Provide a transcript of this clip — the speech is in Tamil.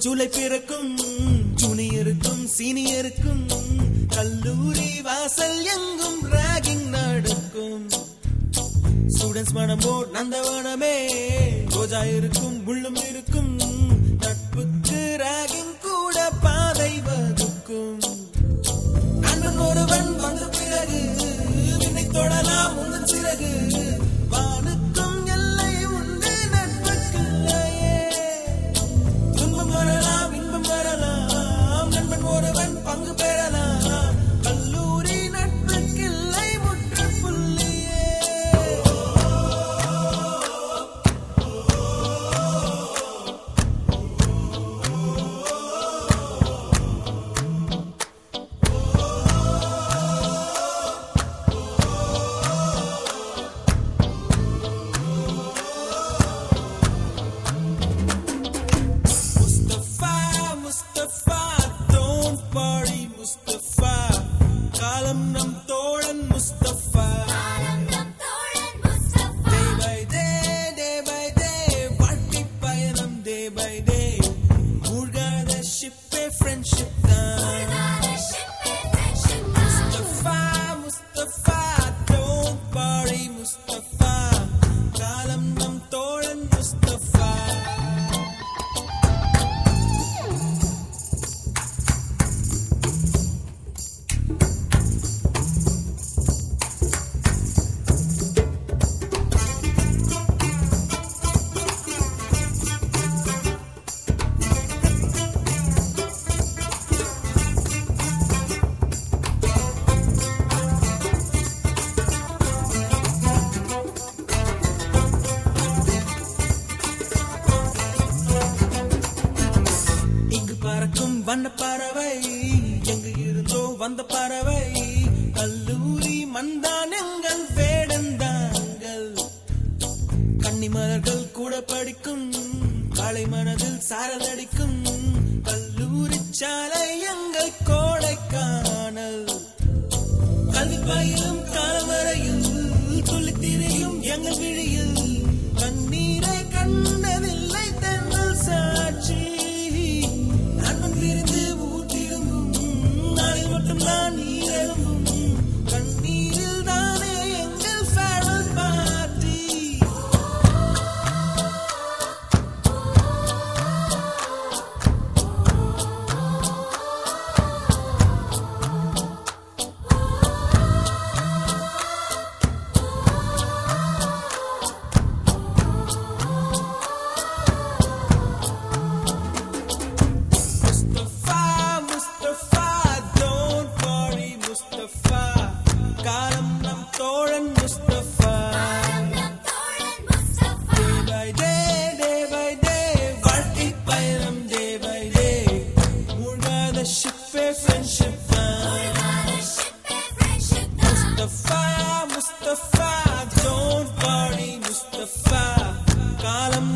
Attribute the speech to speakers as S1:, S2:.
S1: ஜூலை பிறக்கும் ஜூனியருக்கும் சீனியருக்கும் கல்லூரி வாசல் எங்கும் ராகிங் நடக்கும் ஸ்டூடெண்ட்ஸ் மனமோ நந்தவனமே ரோஜா இருக்கும் முள்ளும் இருக்கும் நட்புக்கு ராகிங் கூட பாதை வகுக்கும் நண்பன் ஒருவன் வந்த பிறகு விண்ணை தொடலாம் உந்தன் சிறகு வானுக்கும் எல்லை உண்டு நட்புக்குள்ளையே துன்பம் வரலாம் இன்பம் வரலாம் நண்பன் ஒருவன் பங்கு பெறலாம் கல்லூரி நட்புக்கில்லை முற்றுப்புள்ளியே Mustafa, Mustafa, don't worry, Mustafa. காலம் நம் தோழன் Mustafa Day by day, day by day, வாழ்க்கை பயணம் day by day. மூழ்காத ஷிப்பே ஃப்ரெண்ட்ஷிப் தான் முஸ்தபா, முஸ்தபா, don't worry, முஸ்தபா. காலம் நம் தோழன் முஸ்தபா இங்கு பறக்கும் வண்ண பறவை எங்கு இருந்தோ வந்த பறவை கல்லூரி மந்தான் எங்கள் வேடந்தாங்கள் கன்னிமலர்கள் கூட படிக்கும் காலை மனதில் சாரல் அடிக்கும் கல்லூரி சாலை எங்கள் கோடைக்கானல் கல்வி பயிலும் காலம் வரையில் துள்ளி திரியும் எங்கள் விழியில் கண்ணீரை கண்டதில்லை தென்றல் சாட்சி நண்பன் பிரிந்து ஊற்றிருந்தும் நாளை மட்டும் தான் நீர் எழும்பும் கண்ணீரில் தானே எங்கள் farewell party Mustafa, Mustafa, don't worry, Mustafa. காலம் நம் தோழன் Mustafa Day by day, day by day, வாழ்க்கை பயணம் day by day. மூழ்காத ஷிப்பே friendship Mustafa Mustafa don't worry, Mustafa காலம்